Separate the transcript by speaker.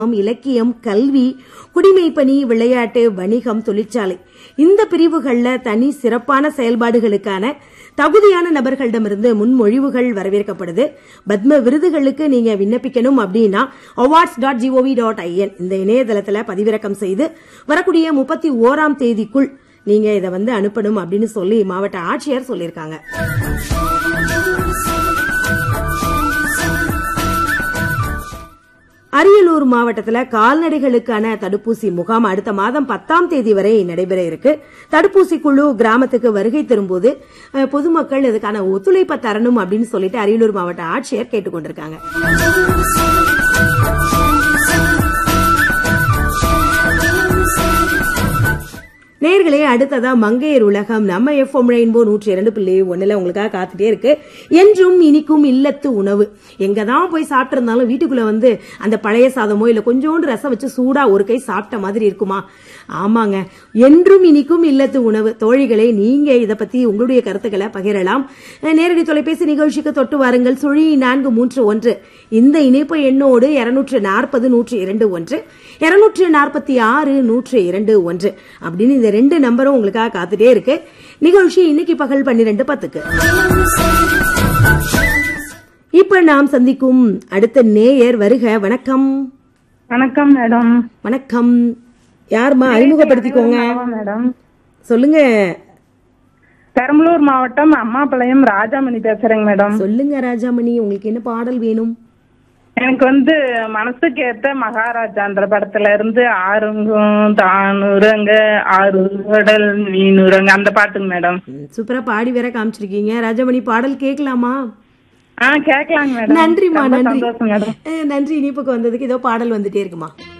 Speaker 1: இலக்கியம் கல்வி குடிமைப்பணி விளையாட்டு வணிகம் தொழிற்சாலை இந்த பிரிவுகள்ல தனி சிறப்பான செயல்பாடுகளுக்கான தகுதியான நபர்களிடமிருந்து முன்மொழிவுகள் வரவேற்கப்படுது பத்ம விருதுகளுக்கு நீங்க விண்ணப்பிக்கணும் அப்படின்னா awards dot G O V dot I N இந்த இணையதளத்துல பதிவிறக்கம் செய்து வரக்கூடிய முப்பத்தி ஓராம் தேதிக்குள் நீங்க இதை வந்து அனுப்பணும் அப்படின்னு சொல்லி மாவட்ட ஆட்சியர் சொல்லியிருக்காங்க அரியலூர் மாவட்டத்துல கால்நடைகளுக்கான தடுப்பூசி முகாம் அடுத்த மாதம் பத்தாம் தேதி வரை நடைபெற இருக்கு தடுப்பூசி குழு கிராமத்துக்கு வருகை தரும்போது அஹ், பொதுமக்கள் இதுக்கான ஒத்துழைப்பை தரணும் அப்படின்னு சொல்லிட்டு அரியலூர் மாவட்ட ஆட்சியர் கேட்டுக்கொண்டிருக்காங்க நேர்களே அடுத்ததா மங்கையர் உலகம் நம்ம எஃப்எம் ரெயின்போ நூற்றி இரண்டு புள்ளி ஒண்ணுல உங்களுக்காக காத்துட்டே இருக்கு என்றும் இனிக்கும் இல்லத்து உணவு எங்க தான் போய் சாப்பிட்டு இருந்தாலும் வீட்டுக்குள்ள வந்து அந்த பழைய சாதமோ இல்ல கொஞ்சோண்டு ரசம் வச்சு சூடா ஒரு கை சாப்பிட்ட மாதிரி இருக்குமா ஆமாங்க என்றும் இனிக்கும் இல்லத்து உணவு தோழிகளே நீங்க இத பத்தி உங்களுடைய கருத்துக்களை பகிரலாம் அஹ் நேரடி தொலைபேசி நிகழ்ச்சிக்கு தொட்டு வாருங்கள் சுழி நான்கு மூன்று ஒன்று இந்த இணைப்பு எண்ணோடு இருநூற்று நாற்பது நூற்று இரண்டு ஒன்று இருநூற்று நாற்பத்தி ஆறு நூற்று இரண்டு ஒன்று அப்படின்னு இந்த ரெண்டு நம்பரும் உங்களுக்காக காத்துட்டே இருக்கு நிகழ்ச்சி இன்னைக்கு பகல் பன்னிரெண்டு பத்துக்கு இப்ப நாம் சந்திக்கும் அடுத்த நேயர் வருக வணக்கம்
Speaker 2: வணக்கம் மேடம்
Speaker 1: வணக்கம் யாருமா அறிமுகப்படுத்திக்கோங்க
Speaker 2: மேடம்
Speaker 1: சொல்லுங்க
Speaker 2: பெரம்பலூர் மாவட்டம் அம்மாபாளையம் ராஜாமணி பேசுறேங்க மேடம்
Speaker 1: சொல்லுங்க ராஜாமணி உங்களுக்கு என்ன பாடல் வேணும்
Speaker 2: எனக்கு வந்து மனசுக்கு ஏத்த மகாராஜா அந்த படத்துல இருந்து ஆறுங்கும் தானுரங்க ஆறு கடல் மீனுரங்க அந்த பாட்டுங்க மேடம்
Speaker 1: ம், சூப்பரா பாடி வேற காமிச்சிருக்கீங்க ராஜாமணி பாடல் கேட்கலாமா
Speaker 2: ஆ கேட்கலாங்க மேடம்
Speaker 1: நன்றிமா
Speaker 2: ரொம்ப
Speaker 1: நன்றி
Speaker 2: சந்தோஷம் மேடம்
Speaker 1: அஹ், நன்றி இனிப்புக்கு வந்ததுக்கு ஏதோ பாடல் வந்துட்டே இருக்குமா